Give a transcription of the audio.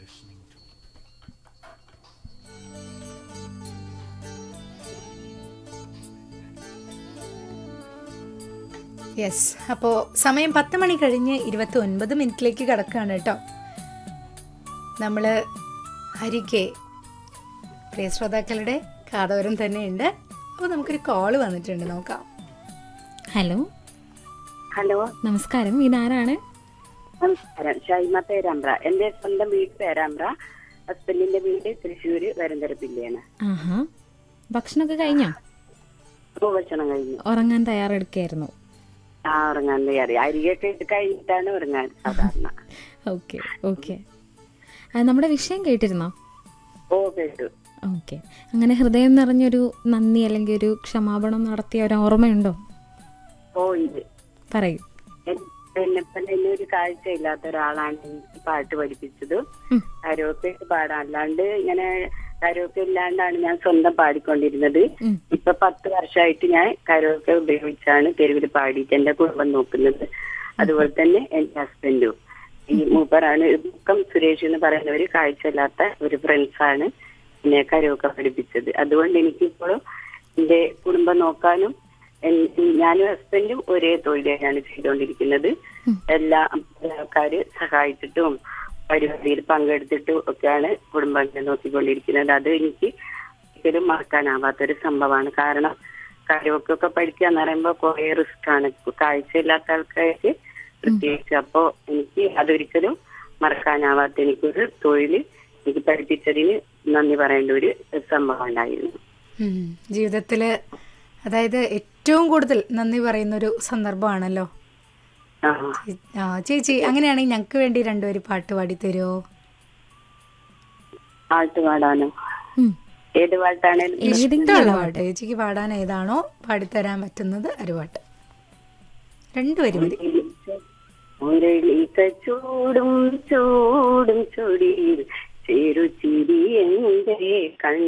Yes അപ്പോൾ സമയം പത്ത് മണി കഴിഞ്ഞ് ഇരുപത്തി ഒൻപത് മിനിറ്റിലേക്ക് കിടക്കുകയാണ് കേട്ടോ നമ്മൾ ഹരിക്കെ പ്രിയ ശ്രോതാക്കളുടെ കാതോരം തന്നെയുണ്ട് അപ്പോൾ നമുക്കൊരു കോള് വന്നിട്ടുണ്ട് നോക്കാം ഹലോ ഹലോ നമസ്കാരം ഇതാരാണ് നമസ്കാരം ഷൈമ പേരാമ്പ്ര എന്റെ സ്വന്തം വീട് പേരാമ്പ്ര ഹസ്ബൻഡിന്റെ വീട് തൃശ്ശൂര് വരന്തരപ്പിള്ളിയാണ് ആഹാ ഭക്ഷണമൊക്കെ കഴിഞ്ഞോ ഇപ്പൊ ഭക്ഷണം കഴിഞ്ഞു ഉറങ്ങാൻ തയ്യാറെടുക്കായിരുന്നു ആ ഉറങ്ങാൻ തയ്യാറി അരിയൊക്കെ ഇട്ട് കഴിഞ്ഞിട്ടാണ് ഉറങ്ങാൻ സാധാരണ ഓക്കെ ഓക്കെ നമ്മുടെ വിഷയം കേട്ടിരുന്നോ ഓ കേട്ടു ഓക്കെ അങ്ങനെ ഹൃദയം നിറഞ്ഞൊരു നന്ദി അല്ലെങ്കിൽ ഒരു ക്ഷമാപണം നടത്തിയ ഒരു ഓർമ്മയുണ്ടോ ഓ ഇത് പറയൂ എൻ- എന്നെപ്പോലെ എന്നെ ഒരു കാഴ്ചയില്ലാത്ത ഒരാളാണ് എനിക്ക് പാട്ട് പഠിപ്പിച്ചത് ഉം. കരോക്കെ പാടാൻ അല്ലാണ്ട് ഇങ്ങനെ കരോക്കെ ഇല്ലാണ്ടാണ് ഞാൻ സ്വന്തം പാടിക്കൊണ്ടിരുന്നത് ഉം. ഇപ്പൊ പത്ത് വർഷമായിട്ട് ഞാൻ കരോക്കെ ഉപയോഗിച്ചാണ് തെരുവിൽ പാടിയിട്ട് എന്റെ കുടുംബം നോക്കുന്നത് അതുപോലെ തന്നെ എന്റെ ഹസ്ബൻഡും ഈ മൂപ്പറാണ് മുക്കം സുരേഷ് എന്ന് പറയുന്ന ഒരു കാഴ്ചയില്ലാത്ത ഒരു ഫ്രണ്ട്സാണ് എന്നെ കരോക്കെ പഠിപ്പിച്ചത് അതുകൊണ്ട് എനിക്കിപ്പോഴും എന്റെ കുടുംബം നോക്കാനും എൻ- ഞാനും ഹസ്ബൻഡും ഒരേ തൊഴിലാണ് ചെയ്തുകൊണ്ടിരിക്കുന്നത് എല്ലാ ആൾക്കാര് സഹായിച്ചിട്ടും പരിപാടിയിൽ പങ്കെടുത്തിട്ടും ഒക്കെയാണ് കുടുംബത്തെ നോക്കിക്കൊണ്ടിരിക്കുന്നത് അത് എനിക്ക് ഒരിക്കലും മറക്കാനാവാത്തൊരു സംഭവമാണ് കാരണം കരോക്കൊക്കെ പഠിക്കുക എന്ന് പറയുമ്പോൾ കുറെ റിസ്ക് ആണ് കാഴ്ചയില്ലാത്ത ആൾക്കാർക്ക് പ്രത്യേകിച്ച് അപ്പോ എനിക്ക് അതൊരിക്കലും മറക്കാനാവാത്ത എനിക്കൊരു തൊഴിൽ എനിക്ക് പഠിപ്പിച്ചതിന് നന്ദി പറയേണ്ട ഒരു സംഭവം ഉണ്ടായിരുന്നു ഉം. ജീവിതത്തില് അതായത് ഏറ്റവും കൂടുതൽ നന്ദി പറയുന്നൊരു സന്ദർഭമാണല്ലോ ആ ആ ചേച്ചി അങ്ങനെയാണെങ്കിൽ ഞങ്ങൾക്ക് വേണ്ടി രണ്ടുപേര് പാട്ട് പാടി തരുമോ പാട്ട് പാടാനോ ഉം. ഏത് പാട്ടാണേലും ഇഷ്ടമുള്ള പാട്ട് ചേച്ചിക്ക് പാടാൻ ഏതാണോ പാടിത്തരാൻ പറ്റുന്നത് ഒരു പാട്ട് രണ്ടുപേരും മതി മുരളിക ചൂടും ചൂടും ചൊടിയിൽ ചെറുചിരി എന്റെ കണ്ണ